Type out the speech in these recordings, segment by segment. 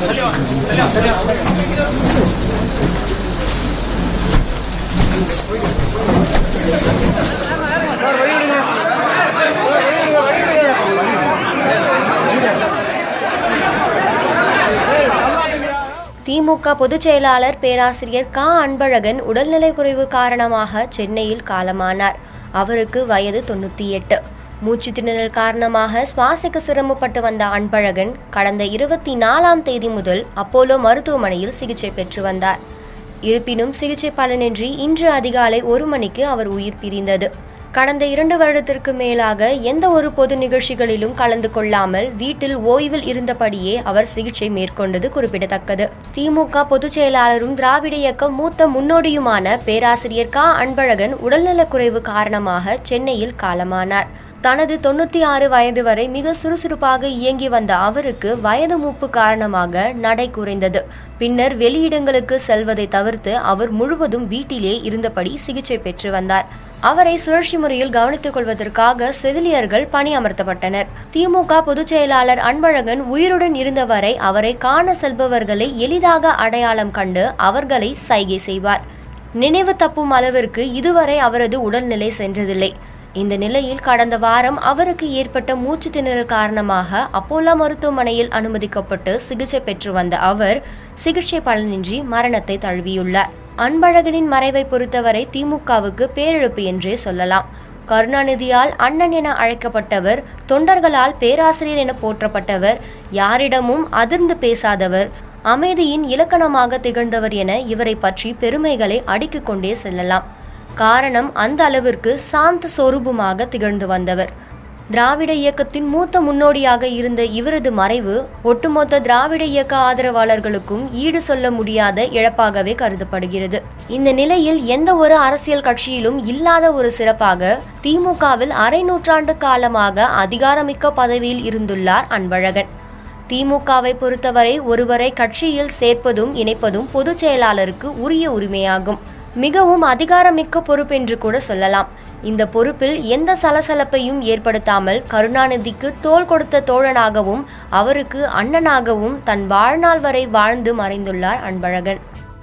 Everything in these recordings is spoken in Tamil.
திமுக பொதுச் செயலாளர் பேராசிரியர் க அன்பழகன் உடல்நலைக்குறைவு காரணமாக சென்னையில் காலமானார் அவருக்கு வயது தொண்ணூற்றி எட்டு மூச்சு திணறல் காரணமாக சுவாசிக்க சிரமப்பட்டு வந்த அன்பழகன் கடந்த இருபத்தி நாலாம் தேதி முதல் அப்போலோ மருத்துவமனையில் சிகிச்சை பெற்று வந்தார் இருப்பினும் சிகிச்சை பலனின்றி இன்று அதிகாலை ஒரு மணிக்கு அவர் உயிர் பிரிந்தது கடந்த இரண்டு வருடத்திற்கு மேலாக எந்த ஒரு பொது நிகழ்ச்சிகளிலும் கலந்து கொள்ளாமல் வீட்டில் ஓய்வில் இருந்தபடியே அவர் சிகிச்சை மேற்கொண்டது குறிப்பிடத்தக்கது திமுக பொதுச் செயலாளரும் திராவிட இயக்க மூத்த முன்னோடியுமான பேராசிரியர் க அன்பழகன் உடல்நலக்குறைவு காரணமாக சென்னையில் காலமானார் தனது தொண்ணூற்றி ஆறு வயது வரை மிக சுறுசுறுப்பாக இயங்கி வந்த அவருக்கு வயது மூப்பு காரணமாக நடை குறைந்தது பின்னர் வெளியிடங்களுக்கு செல்வதை தவிர்த்து அவர் முழுவதும் வீட்டிலே இருந்தபடி சிகிச்சை பெற்று வந்தார் அவரை சுழற்சி முறையில் கவனித்துக் கொள்வதற்காக செவிலியர்கள் பணியமர்த்தப்பட்டனர் திமுக பொதுச் செயலாளர் அன்பழகன் உயிருடன் இருந்தவரை அவரை காண செல்பவர்களை எளிதாக அடையாளம் கண்டு அவர்களை சைகை செய்வார் நினைவு தப்பும் அளவிற்கு இதுவரை அவரது உடல்நிலை சென்றதில்லை இந்த நிலையில் கடந்த வாரம் அவருக்கு ஏற்பட்ட மூச்சு திணறல் காரணமாக அப்போலோ மருத்துவமனையில் அனுமதிக்கப்பட்டு சிகிச்சை பெற்று வந்த அவர் சிகிச்சை பலனின்றி மரணத்தை தழுவியுள்ளார் அன்பழகனின் மறைவை பொறுத்தவரை திமுகவுக்கு பேரிழப்பு என்றே சொல்லலாம் கருணாநிதியால் அண்ணன் என அழைக்கப்பட்டவர் தொண்டர்களால் பேராசிரியர் என போற்றப்பட்டவர் யாரிடமும் அதிர்ந்து பேசாதவர் அமைதியின் இலக்கணமாக திகழ்ந்தவர் என இவரை பற்றி பெருமைகளை அடுக்கிக் கொண்டே செல்லலாம் காரணம் அந்த அளவிற்கு சாந்த சொரூபமாக திகழ்ந்து வந்தவர் திராவிட இயக்கத்தின் மூத்த முன்னோடியாக இருந்த இவரது மறைவு ஒட்டுமொத்த திராவிட இயக்க ஆதரவாளர்களுக்கும் ஈடு சொல்ல முடியாத இழப்பாகவே கருதப்படுகிறது இந்த நிலையில் எந்த ஒரு அரசியல் கட்சியிலும் இல்லாத ஒரு சிறப்பாக திமுகவில் அரை நூற்றாண்டு காலமாக அதிகாரமிக்க பதவியில் இருந்துள்ளார் அன்பழகன் திமுகவை பொறுத்தவரை ஒருவரை கட்சியில் சேர்ப்பதும் இணைப்பதும் பொதுச் செயலாளருக்கு உரிய உரிமையாகும் மிகவும் அதிகாரமிக்க பொறுப்பென்று கூட சொல்லலாம் இந்த பொறுப்பில் எந்த சலசலப்பையும் ஏற்படுத்தாமல் கருணாநிதிக்கு தோள் கொடுத்த தோழனாகவும் அவருக்கு அண்ணனாகவும் தன் வாழ்நாள் வரை வாழ்ந்து மறைந்துள்ளார் அன்பழகன்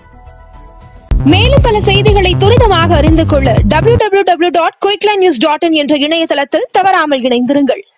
மேலும் பல செய்திகளை துரிதமாக அறிந்து கொள்ள www.quicklines.in என்ற இணையதளத்தில் தவறாமல் இணைந்திருங்கள்